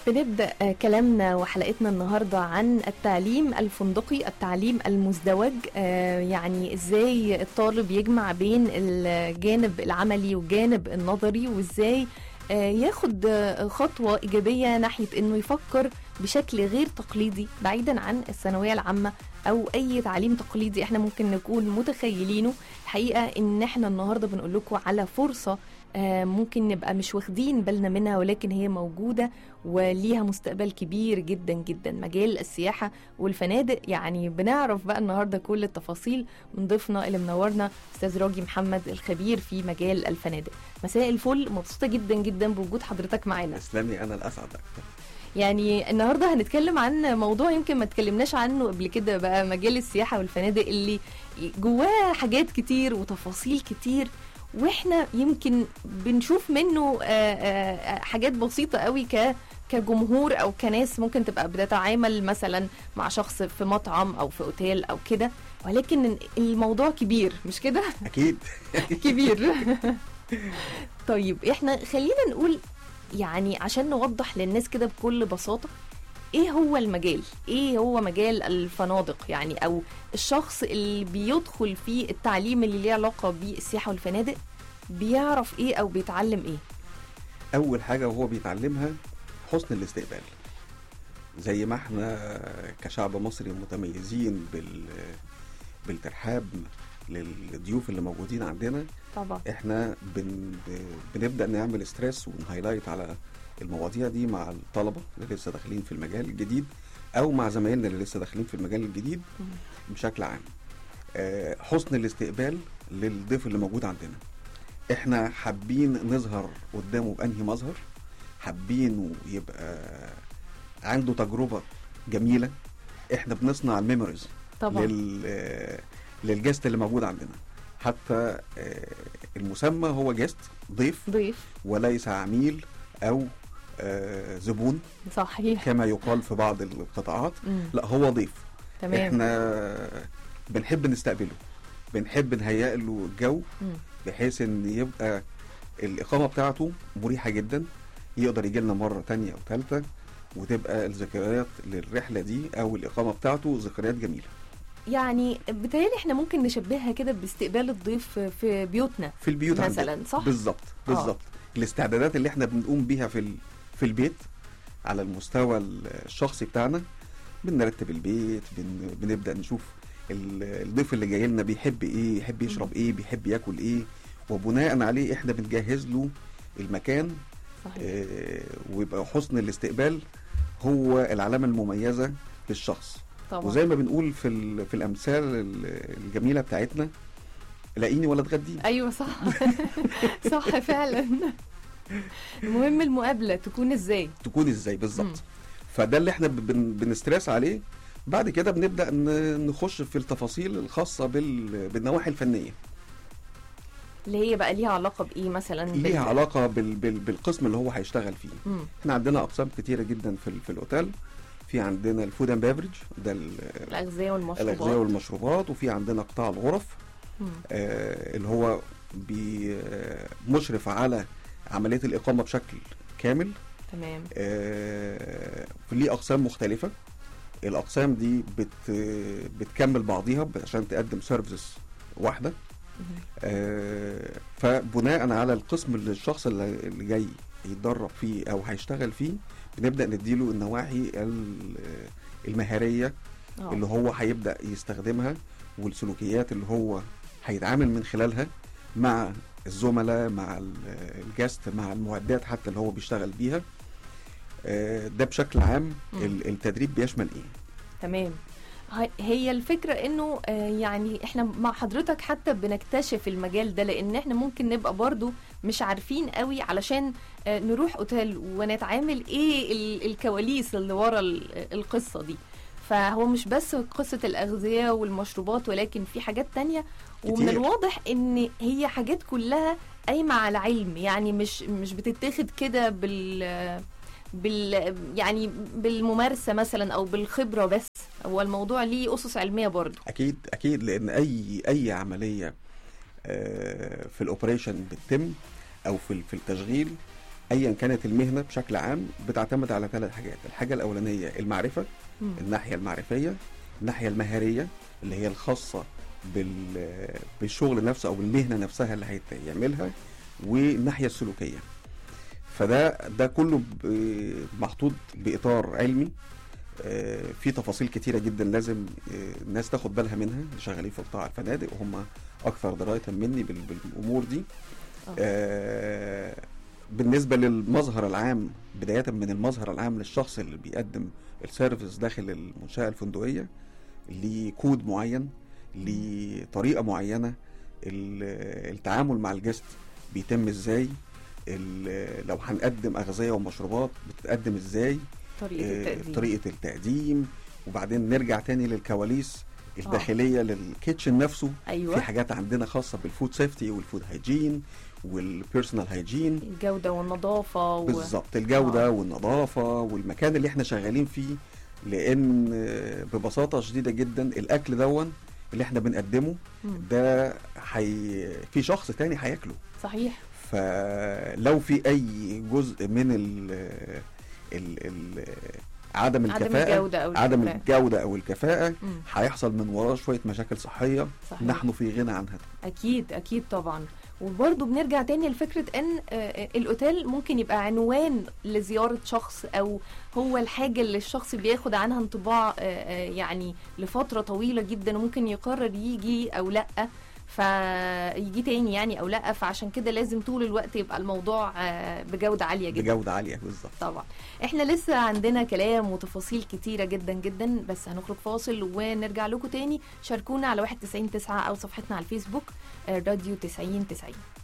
بنبدأ آه، كلامنا وحلقتنا النهاردة عن التعليم الفندقي التعليم المزدوج آه، يعني ازاي الطالب يجمع بين الجانب العملي والجانب النظري وازاي آه، ياخد آه، خطوة إيجابية ناحية إنه يفكر بشكل غير تقليدي بعيدا عن الثانوية العامة أو أي تعليم تقليدي احنا ممكن نكون متخيلينه الحقيقة إن احنا النهاردة بنقول لكم على فرصة آه، ممكن نبقى مش واخدين بالنا منها ولكن هي موجودة وليها مستقبل كبير جدا جدا مجال السياحة والفنادق يعني بنعرف بقى النهاردة كل التفاصيل من ضيفنا اللي منورنا أستاذ راجي محمد الخبير في مجال الفنادق مساء الفل مبسوطة جدا جدا بوجود حضرتك معانا اسلامي انا الاسعد اكتر يعني النهارده هنتكلم عن موضوع يمكن ما اتكلمناش عنه قبل كده بقى مجال السياحه والفنادق اللي جواه حاجات كتير وتفاصيل كتير واحنا يمكن بنشوف منه آه، آه، حاجات بسيطه قوي ك كجمهور او كناس ممكن تبقى بتتعامل مثلا مع شخص في مطعم او في اوتيل او كده ولكن الموضوع كبير مش كده اكيد كبير طيب احنا خلينا نقول يعني عشان نوضح للناس كده بكل بساطة ايه هو المجال ايه هو مجال الفنادق يعني او الشخص اللي بيدخل في التعليم اللي ليه علاقة بالسياحة والفنادق بيعرف ايه او بيتعلم ايه اول حاجه وهو بيتعلمها حسن الاستقبال زي ما احنا كشعب مصري متميزين بال بالترحاب للضيوف اللي موجودين عندنا طبعا احنا بن بنبدا نعمل ستريس ونهايلايت على المواضيع دي مع الطلبه اللي لسه داخلين في المجال الجديد او مع زمايلنا اللي لسه داخلين في المجال الجديد مم. بشكل عام آه، حسن الاستقبال للضيف اللي موجود عندنا احنا حابين نظهر قدامه بانهي مظهر حابينه يبقى عنده تجربه جميله احنا بنصنع الميموريز طبعا لل آه، للجست اللي موجود عندنا حتى آه، المسمى هو جست ضيف ضيف وليس عميل او آه، زبون صحيح كما يقال في بعض القطاعات مم. لا هو ضيف تمام احنا بنحب نستقبله بنحب نهيئ له الجو مم. بحيث ان يبقى الاقامه بتاعته مريحه جدا يقدر يجي لنا مره تانية او ثالثه وتبقى الذكريات للرحله دي او الاقامه بتاعته ذكريات جميله يعني بتهيألي احنا ممكن نشبهها كده باستقبال الضيف في بيوتنا في البيوت عندنا مثلا صح بالظبط بالظبط الاستعدادات اللي احنا بنقوم بيها في ال- في البيت على المستوى الشخصي بتاعنا بنرتب البيت بن بنبدا نشوف ال- الضيف اللي جاي لنا بيحب ايه يحب يشرب ايه بيحب ياكل ايه وبناء عليه احنا بنجهز له المكان صحيح آه ويبقى حسن الاستقبال هو العلامه المميزه للشخص طبعا وزي ما بنقول في ال- في الامثال ال- الجميله بتاعتنا لاقيني ولا تغديني ايوه صح صح فعلا المهم المقابله تكون ازاي تكون ازاي مم. بالظبط فده اللي احنا بن بنستريس عليه بعد كده بنبدا ن- نخش في التفاصيل الخاصه بال بالنواحي الفنيه اللي هي بقى ليها علاقه بايه مثلا بال- ليها علاقه بال بال بالقسم اللي هو هيشتغل فيه مم. احنا عندنا اقسام كتيره جدا في ال- في الاوتيل في عندنا الفود اند بيفرج ده ال- الاغذيه والمشروبات الاغذيه والمشروبات وفي عندنا قطاع الغرف مم. آه اللي هو بي آه، مشرف على عمليه الاقامه بشكل كامل تمام آه، ليه اقسام مختلفه الاقسام دي بت بتكمل بعضيها عشان تقدم سيرفيسز واحده مم. آه، فبناء على القسم اللي الشخص اللي اللي جاي يتدرب فيه او هيشتغل فيه بنبدا نديله النواحي ال- المهاريه آه. اللي هو هيبدا يستخدمها والسلوكيات اللي هو هيتعامل من خلالها مع الزملاء مع ال- الجست مع المعدات حتى اللي هو بيشتغل بيها آه، ده بشكل عام مم. ال- التدريب بيشمل ايه تمام هاي- هي الفكرة انه آه، يعني احنا مع حضرتك حتى بنكتشف المجال ده لان احنا ممكن نبقى برضو مش عارفين قوي علشان آه، نروح اوتيل ونتعامل ايه ال- الكواليس اللي ورا ال- القصة دي فهو مش بس قصة الأغذية والمشروبات ولكن في حاجات تانية ومن كتير. الواضح ان هي حاجات كلها قايمة على علم يعني مش مش بتتاخد كده بال بال يعني بالممارسه مثلا او بالخبره بس هو الموضوع ليه اسس علميه برضه اكيد اكيد لان اي اي عمليه آه، في الاوبريشن بتتم او في ال- في التشغيل ايا كانت المهنه بشكل عام بتعتمد على ثلاث حاجات الحاجه الاولانيه المعرفه مم. الناحيه المعرفيه الناحيه المهاريه اللي هي الخاصه بال بالشغل نفسه او المهنه نفسها اللي هيعملها والناحيه السلوكيه فده ده كله ب- محطوط باطار علمي آه، في تفاصيل كتيره جدا لازم آه، الناس تاخد بالها منها اللي شغالين في قطاع الفنادق وهم اكثر درايه مني بال- بالامور دي آه. آه، بالنسبه للمظهر العام بدايه من المظهر العام للشخص اللي بيقدم السيرفيس داخل المنشاه الفندقيه ليه كود معين ليه طريقه معينه ال- التعامل مع الجست بيتم ازاي ال- لو هنقدم اغذيه ومشروبات بتتقدم ازاي طريقه آه، التقديم طريقه التقديم وبعدين نرجع تاني للكواليس الداخليه للكيتشن نفسه ايوه في حاجات عندنا خاصه بالفود سيفتي والفود هايجين والبيرسونال هايجين الجوده والنظافه و... بالظبط الجوده آه. والنظافه والمكان اللي احنا شغالين فيه لان آه، ببساطه شديده جدا الاكل دون اللي احنا بنقدمه مم. ده حي... في شخص تاني هياكله صحيح فلو في اي جزء من ال ال ال عدم عدم الكفاءة الجودة أو عدم الكفاءة. الجودة أو الكفاءة مم. هيحصل من وراه شوية مشاكل صحية صحيح. نحن في غنى عنها اكيد اكيد طبعا وبرضه بنرجع تاني لفكره ان آه، آه، الاوتيل ممكن يبقى عنوان لزياره شخص او هو الحاجه اللي الشخص بياخد عنها انطباع آه، آه، يعني لفتره طويله جدا وممكن يقرر يجي او لا فيجي تاني يعني او لا فعشان كده لازم طول الوقت يبقى الموضوع آه، بجوده عاليه جدا بجودة عالية بالظبط طبعا احنا لسه عندنا كلام وتفاصيل كتيرة جدا جدا بس هنخرج فاصل ونرجع لكم تاني شاركونا على 199 او صفحتنا على الفيسبوك آه، راديو 90 90